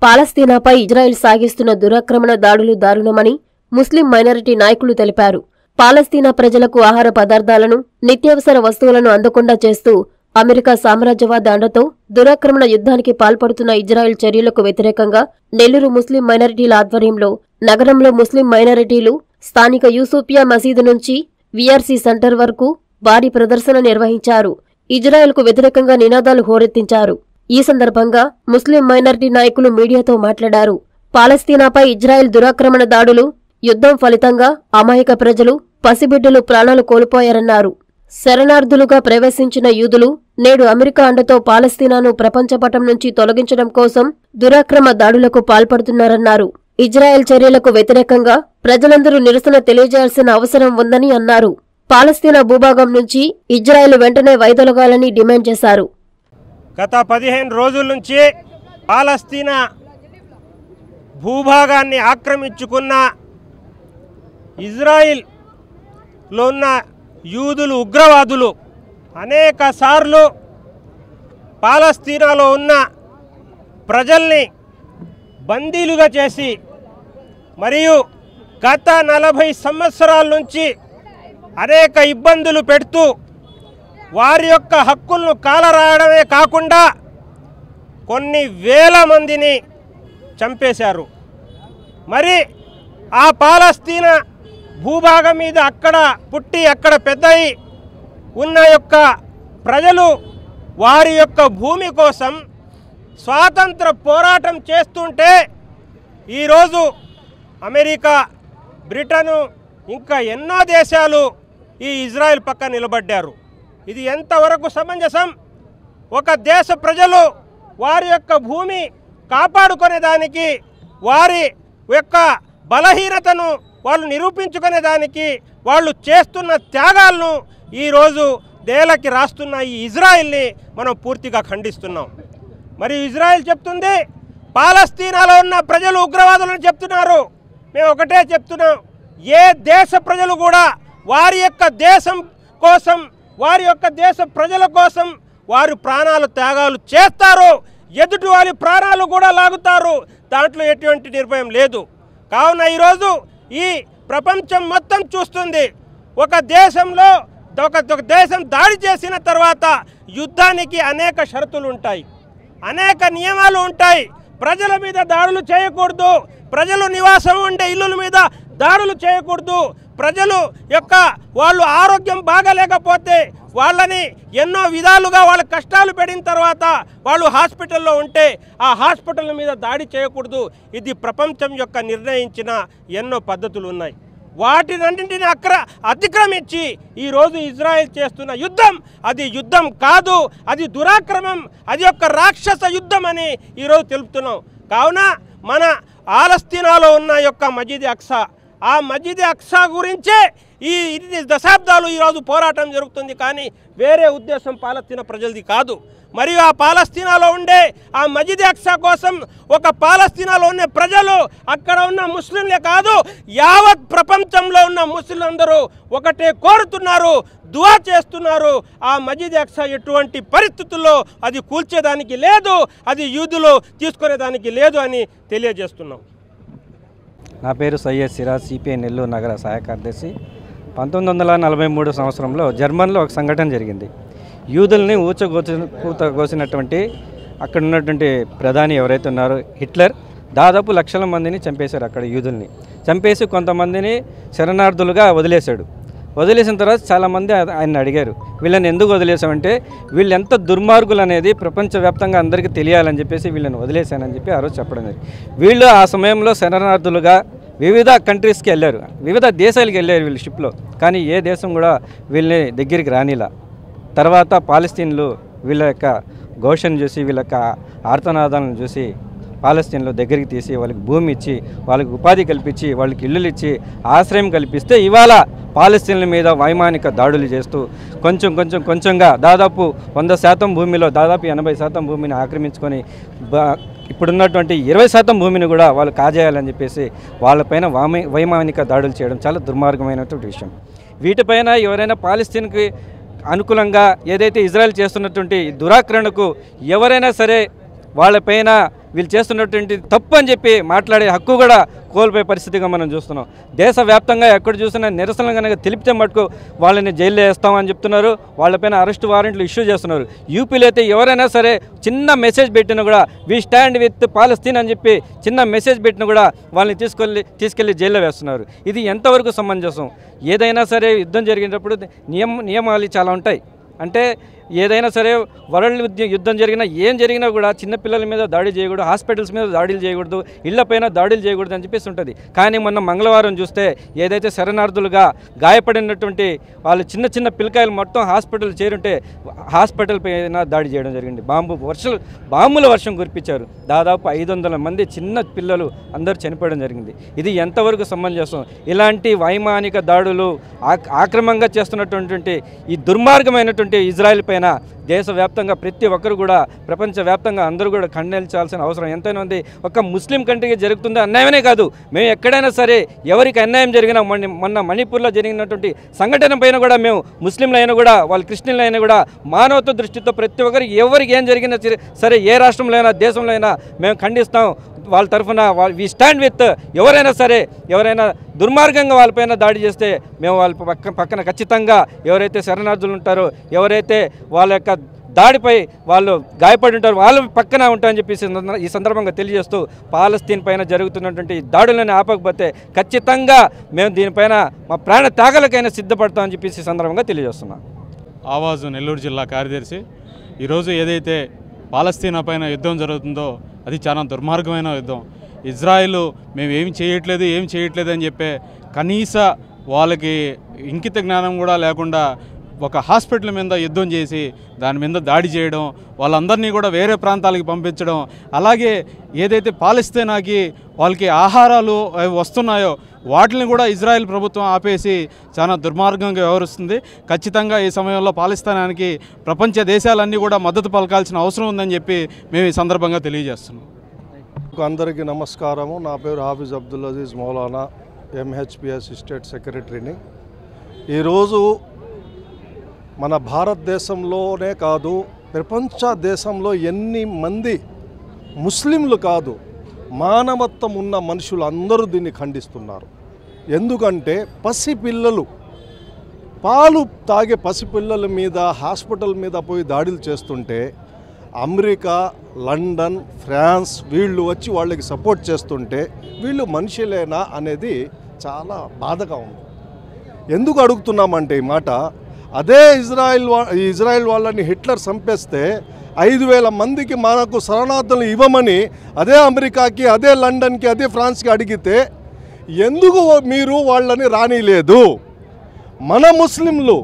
పాలస్తీనాపై Israel సాగిస్తున్న దురాక్రమణ దాడులు దారుణమని ముస్లిం minority నాయకులు తెలిపారు పాలస్తీనా ప్రజలకు ఆహార పదార్థాలను నిత్యావసర వస్తువులను అందకుండా చేస్తూ అమెరికా సామ్రాజ్యవాద అండతో దురాక్రమణ యుద్ధానికి పాల్పడుతున్న ఇజ్రాయెల్ చర్యలకు వ్యతిరేకంగా నెల్లూరు ముస్లిం మైనారిటీల ఆధ్వర్యంలో నగరంలో ముస్లిం మైనారిటీలు స్థానిక యూసూఫియా మసీదు నుంచి వీఆర్సీ సెంటర్ వరకు భారీ ప్రదర్శన నిర్వహించారు ఇజ్రాయెల్కు వ్యతిరేకంగా నినాదాలు హోరెత్తించారు ఈ సందర్భంగా ముస్లిం మైనారిటీ నాయకులు మీడియాతో మాట్లాడారు పాలస్తీనాపై ఇజ్రాయెల్ దురాక్రమణ దాడులు యుద్ధం ఫలితంగా అమాయక ప్రజలు పసిబిడ్డలు ప్రాణాలు కోల్పోయారన్నారు శరణార్థులుగా ప్రవేశించిన యూదులు నేడు అమెరికా అండతో పాలస్తీనాను ప్రపంచపటం నుంచి తొలగించడం కోసం దురాక్రమ దాడులకు పాల్పడుతున్నారన్నారు ఇజ్రాయెల్ చర్యలకు వ్యతిరేకంగా ప్రజలందరూ నిరసన తెలియజేయాల్సిన అవసరం ఉందని అన్నారు పాలస్తీనా భూభాగం నుంచి ఇజ్రాయెల్ వెంటనే వైదొలగాలని డిమాండ్ చేశారు గత పదిహేను రోజుల నుంచి పాలస్తీనా భూభాగాన్ని ఆక్రమించుకున్న ఇజ్రాయిల్లో ఉన్న యూదులు ఉగ్రవాదులు అనేక సార్లు పాలస్తీనాలో ఉన్న ప్రజల్ని బందీలుగా చేసి మరియు గత నలభై సంవత్సరాల నుంచి అనేక ఇబ్బందులు పెడుతూ వారి యొక్క హక్కులను కాలరాయడమే కాకుండా కొన్ని వేల మందిని చంపేశారు మరి ఆ పాలస్తీనా భూభాగం మీద అక్కడ పుట్టి అక్కడ పెద్దయి ఉన్న యొక్క ప్రజలు వారి యొక్క భూమి కోసం స్వాతంత్ర పోరాటం చేస్తుంటే ఈరోజు అమెరికా బ్రిటను ఇంకా ఎన్నో దేశాలు ఈ ఇజ్రాయెల్ పక్క నిలబడ్డారు ఇది ఎంతవరకు సమంజసం ఒక దేశ ప్రజలు వారి యొక్క భూమి కాపాడుకునే దానికి వారి యొక్క బలహీనతను వాళ్ళు నిరూపించుకునే దానికి వాళ్ళు చేస్తున్న త్యాగాలను ఈరోజు దేలకి రాస్తున్న ఈ ఇజ్రాయిల్ని మనం పూర్తిగా ఖండిస్తున్నాం మరి ఇజ్రాయెల్ చెప్తుంది పాలస్తీనాలో ఉన్న ప్రజలు ఉగ్రవాదులను చెప్తున్నారు మేము ఒకటే చెప్తున్నాం ఏ దేశ ప్రజలు కూడా వారి యొక్క దేశం కోసం వారి యొక్క దేశ ప్రజల కోసం వారు ప్రాణాలు త్యాగాలు చేస్తారు ఎదుటి వారి ప్రాణాలు కూడా లాగుతారు దాంట్లో ఎటువంటి నిర్భయం లేదు కావున ఈరోజు ఈ ప్రపంచం మొత్తం చూస్తుంది ఒక దేశంలో ఒక ఒక దేశం దాడి చేసిన తర్వాత యుద్ధానికి అనేక షరతులు ఉంటాయి అనేక నియమాలు ఉంటాయి ప్రజల మీద దాడులు చేయకూడదు ప్రజలు నివాసం ఉండే ఇల్లుల మీద దాడులు చేయకూడదు ప్రజలు యొక్క వాళ్ళు ఆరోగ్యం బాగలేకపోతే వాళ్ళని ఎన్నో విధాలుగా వాళ్ళ కష్టాలు పడిన తర్వాత వాళ్ళు హాస్పిటల్లో ఉంటే ఆ హాస్పిటల్ మీద దాడి చేయకూడదు ఇది ప్రపంచం యొక్క నిర్ణయించిన ఎన్నో పద్ధతులు ఉన్నాయి వాటినన్నింటిని అక్ర అతిక్రమించి ఈరోజు ఇజ్రాయెల్ చేస్తున్న యుద్ధం అది యుద్ధం కాదు అది దురాక్రమం అది ఒక రాక్షస యుద్ధం అని ఈరోజు తెలుపుతున్నాం కావున మన ఆలస్తీనాలో ఉన్న యొక్క మజీద్ అక్సా ఆ మజీద్ అక్సా గురించే ఈ ఇన్ని దశాబ్దాలు ఈరోజు పోరాటం జరుగుతుంది కానీ వేరే ఉద్దేశం పాలస్తీనా ప్రజలది కాదు మరియు ఆ పాలస్తీనాలో ఉండే ఆ మజీద్ అక్సా కోసం ఒక పాలస్తీనాలో ఉండే ప్రజలు అక్కడ ఉన్న ముస్లింలే కాదు యావత్ ప్రపంచంలో ఉన్న ముస్లింలందరూ ఒకటే కోరుతున్నారు దువా చేస్తున్నారు ఆ మజీద్ అక్సా ఎటువంటి పరిస్థితుల్లో అది కూల్చేదానికి లేదు అది యూదులు తీసుకునేదానికి లేదు అని తెలియజేస్తున్నాం నా పేరు సయ్యద్ సిరాజ్ సిపిఐ నెల్లూరు నగర సహాయ కార్యదర్శి పంతొమ్మిది వందల నలభై మూడు సంవత్సరంలో జర్మన్లో ఒక సంఘటన జరిగింది యూదుల్ని ఊచగోసి కూత కోసినటువంటి అక్కడ ఉన్నటువంటి ప్రధాని ఎవరైతే ఉన్నారో హిట్లర్ దాదాపు లక్షల మందిని చంపేశారు అక్కడ యూదుల్ని చంపేసి కొంతమందిని శరణార్థులుగా వదిలేశాడు వదిలేసిన తర్వాత చాలామంది ఆ- ఆయన అడిగారు వీళ్ళని ఎందుకు వదిలేసామంటే వీళ్ళు ఎంత దుర్మార్గులు అనేది ప్రపంచవ్యాప్తంగా అందరికీ తెలియాలని చెప్పేసి వీళ్ళని వదిలేశానని చెప్పి ఆ రోజు చెప్పడం జరిగింది వీళ్ళు ఆ సమయంలో శరణార్థులుగా వివిధ కంట్రీస్కి వెళ్ళారు వివిధ దేశాలకు వెళ్ళారు వీళ్ళు షిప్లో కానీ ఏ దేశం కూడా వీళ్ళని దగ్గరికి రానిలా తర్వాత పాలస్తీన్లు వీళ్ళ యొక్క ఘోషను చూసి వీళ్ళ యొక్క ఆర్తనాదాలను చూసి పాలస్తీన్లో దగ్గరికి తీసి వాళ్ళకి భూమి ఇచ్చి వాళ్ళకి ఉపాధి కల్పించి వాళ్ళకి ఇల్లులు ఇచ్చి ఆశ్రయం కల్పిస్తే ఇవాళ పాలస్తీన్ల మీద వైమానిక దాడులు చేస్తూ కొంచెం కొంచెం కొంచెంగా దాదాపు వంద శాతం భూమిలో దాదాపు ఎనభై శాతం భూమిని ఆక్రమించుకొని బ- ఇప్పుడున్నటువంటి ఇరవై శాతం భూమిని కూడా వాళ్ళు కాజేయాలని చెప్పేసి వాళ్ళపైన వామి వైమానిక దాడులు చేయడం చాలా దుర్మార్గమైనటువంటి విషయం వీటిపైన ఎవరైనా పాలస్తీన్కి అనుకూలంగా ఏదైతే ఇజ్రాయెల్ చేస్తున్నటువంటి దురాక్రణకు ఎవరైనా సరే వాళ్ళపైన వీళ్ళు చేస్తున్నటువంటి తప్పు అని చెప్పి మాట్లాడే హక్కు కూడా కోల్పోయే పరిస్థితిగా మనం చూస్తున్నాం దేశవ్యాప్తంగా ఎక్కడ చూసినా నిరసనలు కనుక తెలిపితే మటుకు వాళ్ళని జైల్లో వేస్తామని చెప్తున్నారు వాళ్ళపైన అరెస్ట్ వారెంట్లు ఇష్యూ చేస్తున్నారు యూపీలో అయితే ఎవరైనా సరే చిన్న మెసేజ్ పెట్టినా కూడా వీ స్టాండ్ విత్ పాలస్తీన్ అని చెప్పి చిన్న మెసేజ్ పెట్టినా కూడా వాళ్ళని తీసుకెళ్ళి తీసుకెళ్ళి జైల్లో వేస్తున్నారు ఇది ఎంతవరకు సమంజసం ఏదైనా సరే యుద్ధం జరిగినప్పుడు నియమ నియమాలు చాలా ఉంటాయి అంటే ఏదైనా సరే వరల్డ్ యుద్ధ- యుద్ధం జరిగినా ఏం జరిగినా కూడా చిన్నపిల్లల మీద దాడి చేయకూడదు హాస్పిటల్స్ మీద దాడులు చేయకూడదు ఇళ్లపైన దాడులు చేయకూడదు అని చెప్పేసి ఉంటుంది కానీ మొన్న మంగళవారం చూస్తే ఏదైతే శరణార్థులుగా గాయపడినటువంటి వాళ్ళు చిన్న చిన్న పిల్లకాయలు మొత్తం హాస్పిటల్ చేరుంటే హాస్పిటల్ పైన దాడి చేయడం జరిగింది బాంబు వర్షాలు బాంబుల వర్షం కురిపించారు దాదాపు ఐదు వందల మంది చిన్న పిల్లలు అందరూ చనిపోవడం జరిగింది ఇది ఎంతవరకు సమంజసం ఇలాంటి వైమానిక దాడులు ఆక్- ఆక్రమంగా చేస్తున్నటువంటి ఈ దుర్మార్గమైనటువంటి ఇజ్రాయెల్ పైన దేశవ్యాప్తంగా ప్రతి ఒక్కరు కూడా ప్రపంచవ్యాప్తంగా అందరూ కూడా ఖండించాల్సిన అవసరం ఎంతైనా ఉంది ఒక ముస్లిం కంట్రీకి జరుగుతుంది అన్యాయమే కాదు మేము ఎక్కడైనా సరే ఎవరికి అన్యాయం జరిగినా మొన్న మొన్న మణిపూర్లో జరిగినటువంటి సంఘటన పైన కూడా మేము ముస్లింలు అయినా కూడా వాళ్ళు క్రిస్టియన్లు అయినా కూడా మానవత్వ దృష్టితో ప్రతి ఒక్కరికి ఎవరికి ఏం జరిగినా సరే- సరే ఏ రాష్ట్రంలో అయినా దేశంలో అయినా మేము ఖండిస్తాం వాళ్ళ తరఫున వి స్టాండ్ విత్ ఎవరైనా సరే ఎవరైనా దుర్మార్గంగా వాళ్ళపైన దాడి చేస్తే మేము వాళ్ళ పక్క పక్కన ఖచ్చితంగా ఎవరైతే శరణార్థులు ఉంటారో ఎవరైతే వాళ్ళ యొక్క దాడిపై వాళ్ళు గాయపడి ఉంటారు వాళ్ళ పక్కన ఉంటారని చెప్పి ఈ సందర్భ- ఈ సందర్భంగా తెలియజేస్తూ పాలస్తీన్ పైన జరుగుతున్నటువంటి ఈ దాడులను ఆపకపోతే ఖచ్చితంగా మేము దీనిపైన మా ప్రాణ త్యాగాలకైనా సిద్ధపడతామని చెప్పేసి ఈ సందర్భంగా తెలియజేస్తున్నాం ఆవాజు నెల్లూరు జిల్లా కార్యదర్శి ఈరోజు ఏదైతే పాలస్తీనా పైన యుద్ధం జరుగుతుందో అది చాలా దుర్మార్గమైన యుద్ధం ఇజ్రాయిల్ మేము ఏం చేయట్లేదు ఏం చేయట్లేదు అని చెప్పే కనీస వాళ్ళకి ఇంకిత జ్ఞానం కూడా లేకుండా ఒక హాస్పిటల్ మీద యుద్ధం చేసి దాని మీద దాడి చేయడం వాళ్ళందరినీ కూడా వేరే ప్రాంతాలకి పంపించడం అలాగే ఏదైతే పాలస్తీనాకి వాళ్ళకి ఆహారాలు అవి వస్తున్నాయో వాటిని కూడా ఇజ్రాయెల్ ప్రభుత్వం ఆపేసి చాలా దుర్మార్గంగా వ్యవహరిస్తుంది ఖచ్చితంగా ఈ సమయంలో పాలిస్తానానికి ప్రపంచ దేశాలన్నీ కూడా మద్దతు పలకాల్సిన అవసరం ఉందని చెప్పి మేము ఈ సందర్భంగా తెలియజేస్తున్నాం అందరికీ నమస్కారము నా పేరు హాఫీజ్ అబ్దుల్ అజీజ్ మౌలానా ఎంహెచ్పిఎస్ స్టేట్ సెక్రటరీని ఈరోజు మన భారతదేశంలోనే కాదు ప్రపంచ దేశంలో ఎన్ని మంది ముస్లింలు కాదు మానవత్వం ఉన్న మనుషులు అందరూ దీన్ని ఖండిస్తున్నారు ఎందుకంటే పసిపిల్లలు పాలు తాగే పసిపిల్లల మీద హాస్పిటల్ మీద పోయి దాడులు చేస్తుంటే అమెరికా లండన్ ఫ్రాన్స్ వీళ్ళు వచ్చి వాళ్ళకి సపోర్ట్ చేస్తుంటే వీళ్ళు మనుషులేనా అనేది చాలా బాధగా ఉంది ఎందుకు అడుగుతున్నామంటే ఈ మాట అదే ఇజ్రాయెల్ వా ఈ ఇజ్రాయెల్ వాళ్ళని హిట్లర్ చంపేస్తే ఐదు వేల మందికి మనకు శరణార్థులు ఇవ్వమని అదే అమెరికాకి అదే లండన్కి అదే ఫ్రాన్స్కి అడిగితే ఎందుకు మీరు వాళ్ళని రానిలేదు మన ముస్లింలు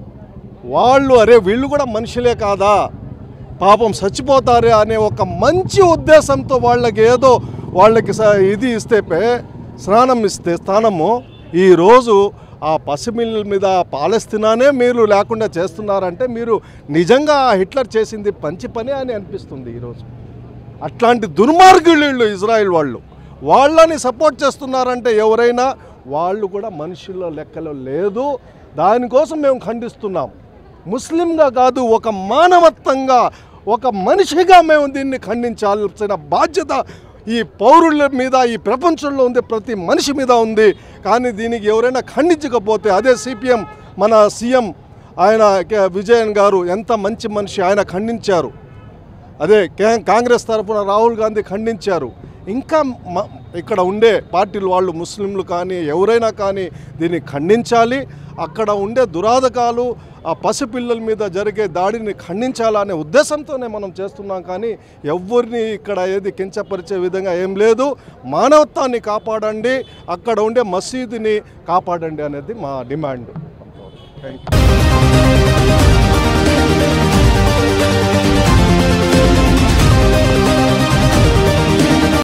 వాళ్ళు అరే వీళ్ళు కూడా మనుషులే కాదా పాపం చచ్చిపోతారే అనే ఒక మంచి ఉద్దేశంతో వాళ్ళకి ఏదో వాళ్ళకి స- ఇది ఇస్తే పే- స్నానం ఇస్తే స్థానము ఈరోజు ఆ పసిమిల్ల మీద పాలస్తీనానే మీరు లేకుండా చేస్తున్నారంటే మీరు నిజంగా ఆ హిట్లర్ చేసింది మంచి పని అని అనిపిస్తుంది ఈరోజు అట్లాంటి దుర్మార్గులు వీళ్ళు ఇజ్రాయిల్ వాళ్ళు వాళ్ళని సపోర్ట్ చేస్తున్నారంటే ఎవరైనా వాళ్ళు కూడా మనుషుల లెక్కలో లేదు దానికోసం మేము ఖండిస్తున్నాం ముస్లింగా కాదు ఒక మానవత్వంగా ఒక మనిషిగా మేము దీన్ని ఖండించాల్సిన బాధ్యత ఈ పౌరుల మీద ఈ ప్రపంచంలో ఉంది ప్రతి మనిషి మీద ఉంది కానీ దీనికి ఎవరైనా ఖండించకపోతే అదే సిపిఎం మన సీఎం ఆయన కే- విజయన్ గారు ఎంత మంచి మనిషి ఆయన ఖండించారు అదే కా- కాంగ్రెస్ తరఫున రాహుల్ గాంధీ ఖండించారు ఇంకా మ- ఇక్కడ ఉండే పార్టీలు వాళ్ళు ముస్లింలు కానీ ఎవరైనా కానీ దీన్ని ఖండించాలి అక్కడ ఉండే దురాధకాలు ఆ పసిపిల్లల మీద జరిగే దాడిని ఖండించాలనే ఉద్దేశంతోనే మనం చేస్తున్నాం కానీ ఎవరిని ఇక్కడ ఏది కించపరిచే విధంగా ఏం లేదు మానవత్వాన్ని కాపాడండి అక్కడ ఉండే మసీదుని కాపాడండి అనేది మా డిమాండ్ థ్యాంక్ యూ